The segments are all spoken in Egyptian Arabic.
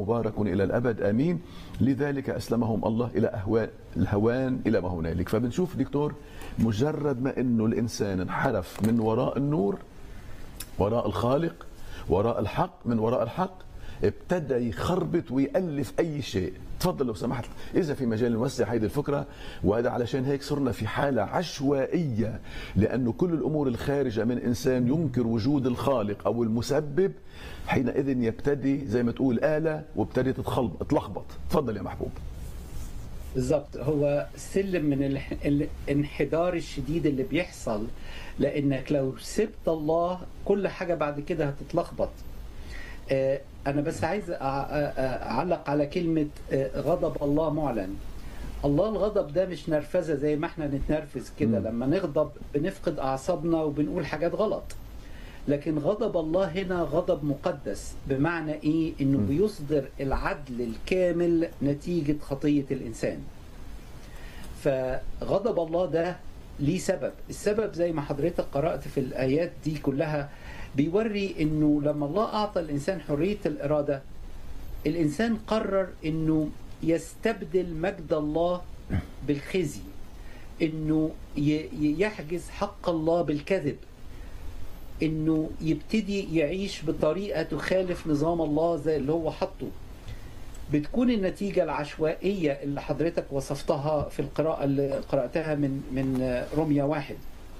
ومبارك الى الابد امين لذلك اسلمهم الله الى اهواء الهوان الى ما هنالك فبنشوف دكتور مجرد ما انه الانسان انحرف من وراء النور وراء الخالق وراء الحق من وراء الحق ابتدى يخربط ويألف أي شيء تفضل لو سمحت إذا في مجال نوسع هذه الفكرة وهذا علشان هيك صرنا في حالة عشوائية لأنه كل الأمور الخارجة من إنسان ينكر وجود الخالق أو المسبب حينئذ يبتدي زي ما تقول آلة وابتدي تتخلط تلخبط تفضل يا محبوب بالظبط هو سلم من الح- الانحدار الشديد اللي بيحصل لانك لو سبت الله كل حاجه بعد كده هتتلخبط آه، انا بس عايز أع- أ- أ- اعلق على كلمه آه، غضب الله معلن الله الغضب ده مش نرفزه زي ما احنا نتنرفز كده مم. لما نغضب بنفقد اعصابنا وبنقول حاجات غلط لكن غضب الله هنا غضب مقدس بمعنى ايه انه م. بيصدر العدل الكامل نتيجه خطيه الانسان فغضب الله ده ليه سبب السبب زي ما حضرتك قرأت في الآيات دي كلها بيوري انه لما الله اعطى الانسان حرية الارادة الانسان قرر انه يستبدل مجد الله بالخزي انه ي- ي- يحجز حق الله بالكذب انه يبتدي يعيش بطريقه تخالف نظام الله زي اللي هو حطه بتكون النتيجه العشوائيه اللي حضرتك وصفتها في القراءه اللي قراتها من من روميا واحد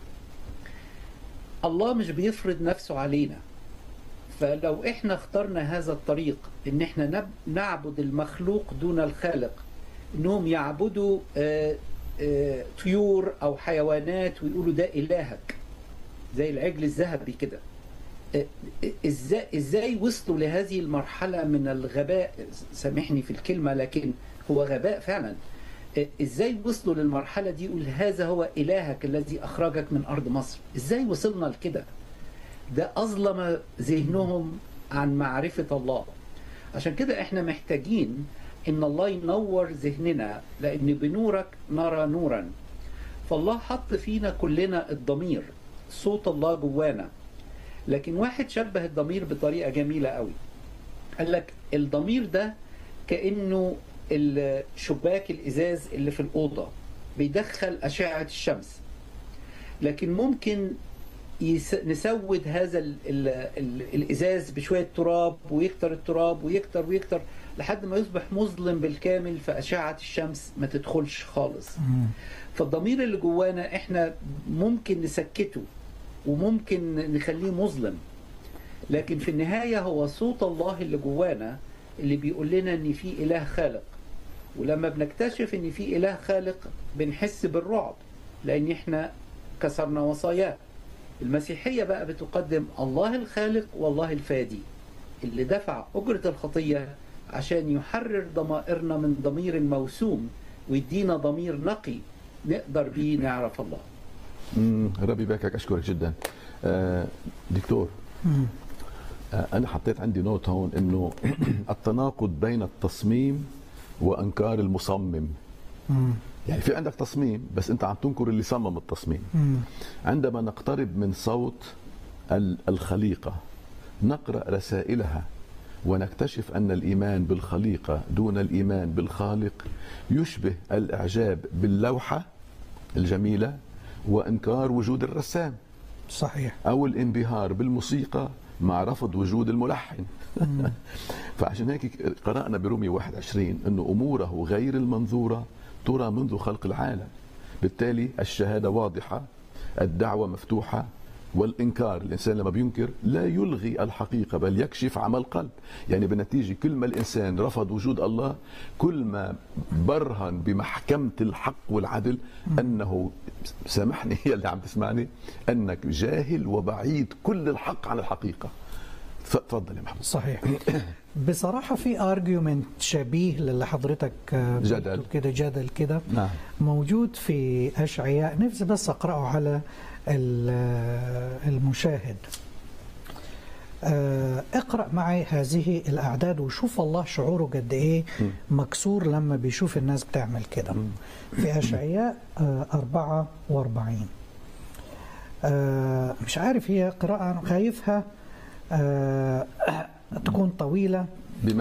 الله مش بيفرض نفسه علينا فلو احنا اخترنا هذا الطريق ان احنا نب- نعبد المخلوق دون الخالق انهم يعبدوا آه، آه، طيور او حيوانات ويقولوا ده الهك زي العجل الذهبي كده آه، ازاي ازاي وصلوا لهذه المرحله من الغباء سامحني في الكلمه لكن هو غباء فعلا آه، ازاي وصلوا للمرحله دي يقول هذا هو الهك الذي اخرجك من ارض مصر ازاي وصلنا لكده ده اظلم ذهنهم عن معرفه الله عشان كده احنا محتاجين ان الله ينور ذهننا لان بنورك نرى نورا فالله حط فينا كلنا الضمير صوت الله جوانا لكن واحد شبه الضمير بطريقه جميله قوي قال لك الضمير ده كانه الشباك الازاز اللي في الاوضه بيدخل اشعه الشمس لكن ممكن يس... نسود هذا ال... ال... ال... الازاز بشويه تراب ويكتر التراب ويكتر ويكتر لحد ما يصبح مظلم بالكامل فاشعه الشمس ما تدخلش خالص فالضمير اللي جوانا احنا ممكن نسكته وممكن نخليه مظلم لكن في النهايه هو صوت الله اللي جوانا اللي بيقول لنا ان في اله خالق ولما بنكتشف ان في اله خالق بنحس بالرعب لان احنا كسرنا وصاياه المسيحيه بقى بتقدم الله الخالق والله الفادي اللي دفع اجره الخطيه عشان يحرر ضمائرنا من ضمير موسوم ويدينا ضمير نقي نقدر بيه نعرف الله مم، ربي يباركك اشكرك جدا آه، دكتور آه، انا حطيت عندي نوت هون انه التناقض بين التصميم وانكار المصمم مم. يعني في عندك تصميم بس انت عم تنكر اللي صمم التصميم مم. عندما نقترب من صوت ال- الخليقه نقرا رسائلها ونكتشف ان الايمان بالخليقه دون الايمان بالخالق يشبه الاعجاب باللوحه الجميله وانكار وجود الرسام صحيح او الانبهار بالموسيقى مع رفض وجود الملحن فعشان هيك قرانا برومي 21 انه اموره غير المنظوره ترى منذ خلق العالم بالتالي الشهاده واضحه الدعوه مفتوحه والانكار الانسان لما بينكر لا يلغي الحقيقه بل يكشف عمى القلب يعني بالنتيجه كل ما الانسان رفض وجود الله كل ما برهن بمحكمه الحق والعدل انه سامحني يا اللي عم تسمعني انك جاهل وبعيد كل الحق عن الحقيقه ف- تفضل يا محمد صحيح بصراحة في ارجيومنت شبيه للي حضرتك آه، قلته جدل. كده جدل كده نعم موجود في أشعياء نفسي بس أقرأه على ال- آه، المشاهد آه، اقرأ معي هذه الأعداد وشوف الله شعوره قد إيه مكسور لما بيشوف الناس بتعمل كده في أشعياء آه، 44 آه، مش عارف هي قراءة أنا خايفها آه، تكون طويلة